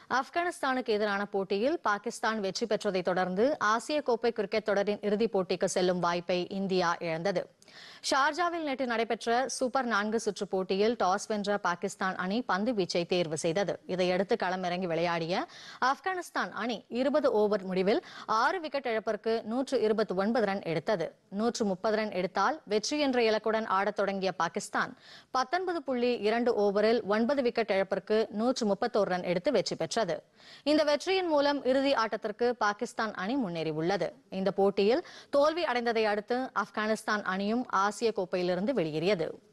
ஆப்கானிஸ்தானுக்கு எதிரான போட்டியில் பாகிஸ்தான் வெற்றி பெற்றதை தொடர்ந்து ஆசிய கோப்பை கிரிக்கெட் தொடரின் இறுதிப் போட்டிக்கு செல்லும் வாய்ப்பை இந்தியா இழந்தது ஷார்ஜாவில் நேற்று நடைபெற்ற சூப்பர் நான்கு சுற்று போட்டியில் டாஸ் வென்ற பாகிஸ்தான் அணி பந்து வீச்சை தேர்வு செய்தது இதையடுத்து களமிறங்கி விளையாடிய ஆப்கானிஸ்தான் அணி இருபது ஓவர் முடிவில் ஆறு விக்கெட் இழப்பிற்கு நூற்று இருபத்தி ஒன்பது ரன் எடுத்தது நூற்று முப்பது ரன் எடுத்தால் வெற்றி என்ற இலக்குடன் ஆடத் தொடங்கிய பாகிஸ்தான் பத்தொன்பது புள்ளி இரண்டு ஓவரில் ஒன்பது விக்கெட் இழப்பிற்கு நூற்று முப்பத்தோரு ரன் எடுத்து வெற்றி பெற்றது இந்த வெற்றியின் மூலம் இறுதி ஆட்டத்திற்கு பாகிஸ்தான் அணி முன்னேறியுள்ளது இந்த போட்டியில் தோல்வி அடைந்ததை அடுத்து ஆப்கானிஸ்தான் அணியும் ஆசிய கோப்பையிலிருந்து வெளியேறியது